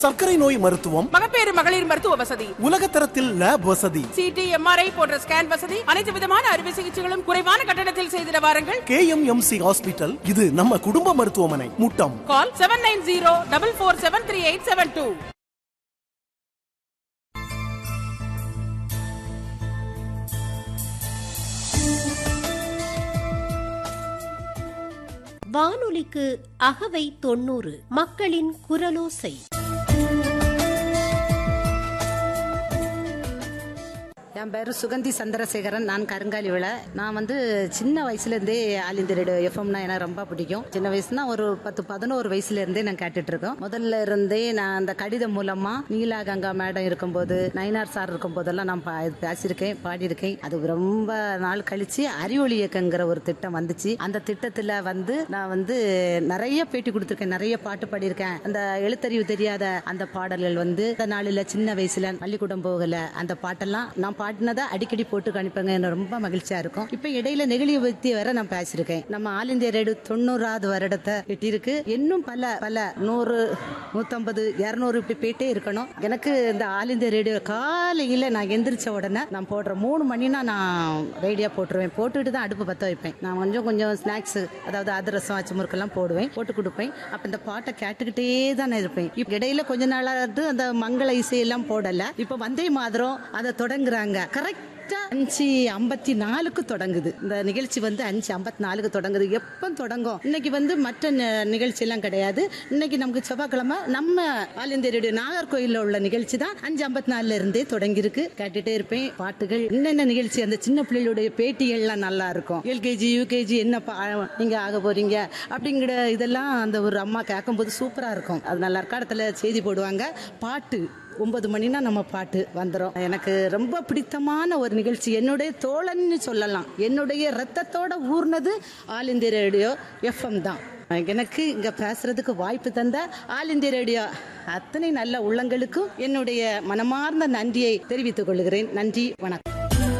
சர்க்கரை நோய் மருத்துவம் மகப்பேறு மகளிர் மருத்துவ வசதி உலகத்தரத்தில் லேப் வசதி சிடி எம்ஆர்ஐ போன்ற ஸ்கேன் வசதி அனைத்து விதமான அறுவை சிகிச்சைகளும் குறைவான கட்டணத்தில் செய்திட வாருங்கள் கேஎம்எம்சி ஹாஸ்பிட்டல் இது நம்ம குடும்ப மருத்துவமனை Muttam call seven nine zero double four seven three eight seven two வானொலிக்கு அகவை தொண்ணூறு மக்களின் குரலோசை என் பேர் சுகந்தி சந்திரசேகரன் நான் கருங்காலி விழா நான் வந்து சின்ன வயசுலேருந்தே ஆல் இந்திய ரேடியோ எஃப்எம்னா எனக்கு ரொம்ப பிடிக்கும் சின்ன வயசுனா ஒரு பத்து பதினோரு வயசுல இருந்தே நான் கேட்டுட்டு இருக்கோம் முதல்ல இருந்தே நான் அந்த கடிதம் மூலமா நீலா கங்கா மேடம் இருக்கும்போது நயினார் சார் இருக்கும் போதெல்லாம் நான் பா- பேசியிருக்கேன் பாடியிருக்கேன் அது ரொம்ப நாள் கழிச்சு அறிவொளி இயக்கங்கிற ஒரு திட்டம் வந்துச்சு அந்த திட்டத்தில் வந்து நான் வந்து நிறைய பேட்டி கொடுத்துருக்கேன் நிறைய பாட்டு பாடியிருக்கேன் அந்த எழுத்தறிவு தெரியாத அந்த பாடல்கள் வந்து அந்த நாளில் சின்ன வயசுல பள்ளிக்கூடம் போகல அந்த பாட்டெல்லாம் நான் பாடினதை அடிக்கடி போட்டு காணிப்பேங்க எனக்கு ரொம்ப மகிழ்ச்சியா இருக்கும் இப்போ இடையில நெகிழியை பத்தி வேற நான் பேசியிருக்கேன் நம்ம ஆல் இந்தியா ரேடியோ தொண்ணூறாவது வருடத்தை எட்டியிருக்கு இன்னும் பல பல நூறு நூத்தம்பது இருநூறு இப்படி போயிட்டே இருக்கணும் எனக்கு இந்த ஆல் இந்தியா ரேடியோ காலையில நான் எந்திரிச்ச உடனே நான் போடுற மூணு மணினா நான் ரேடியோ போட்டுருவேன் போட்டுட்டு தான் அடுப்பு பற்ற வைப்பேன் நான் கொஞ்சம் கொஞ்சம் ஸ்நாக்ஸ் அதாவது அதிரசம் அச்சு முறுக்கெல்லாம் போடுவேன் போட்டு கொடுப்பேன் அப்ப இந்த பாட்டை கேட்டுக்கிட்டே தான் நான் இருப்பேன் இப்ப இடையில கொஞ்ச நாளாவது அந்த மங்கள இசையெல்லாம் போடல இப்ப வந்தே மாதிரம் அதை தொடங்குறாங்க கரெக்டா அஞ்சு ஐம்பத்தி நாலுக்கு தொடங்குது இந்த நிகழ்ச்சி வந்து அஞ்சு ஐம்பத்தி நாலுக்கு தொடங்குது எப்போ தொடங்கும் இன்னைக்கு வந்து மற்ற நி- நிகழ்ச்சி எல்லாம் கிடையாது இன்னைக்கு நமக்கு செவ்வாய்க்கிழமை நம்ம ஆல் இந்திய ரேடியோ நாகர்கோயில்ல உள்ள நிகழ்ச்சி தான் அஞ்சு ஐம்பத்தி நாலுல இருந்தே தொடங்கி இருக்கு கேட்டுட்டே இருப்பேன் பாட்டுகள் என்னென்ன நிகழ்ச்சி அந்த சின்ன பிள்ளைகளுடைய பேட்டிகள்லாம் நல்லா இருக்கும் எல்கேஜி யூகேஜி என்ன பா- நீங்க ஆக போறீங்க அப்படிங்கிற இதெல்லாம் அந்த ஒரு அம்மா கேட்கும்போது சூப்பரா இருக்கும் அது நல்லா இடத்துல செய்தி போடுவாங்க பாட்டு ஒன்பது மணினா நம்ம பாட்டு வந்துடும் எனக்கு ரொம்ப பிடித்தமான ஒரு நிகழ்ச்சி என்னுடைய தோழன்னு சொல்லலாம் என்னுடைய ரத்தத்தோட ஊர்னது ஆல் இந்திய ரேடியோ எஃப்எம் தான் எனக்கு இங்க பேசுறதுக்கு வாய்ப்பு தந்த ஆல் இந்திய ரேடியோ அத்தனை நல்ல உள்ளங்களுக்கும் என்னுடைய மனமார்ந்த நன்றியை தெரிவித்துக் கொள்கிறேன் நன்றி வணக்கம்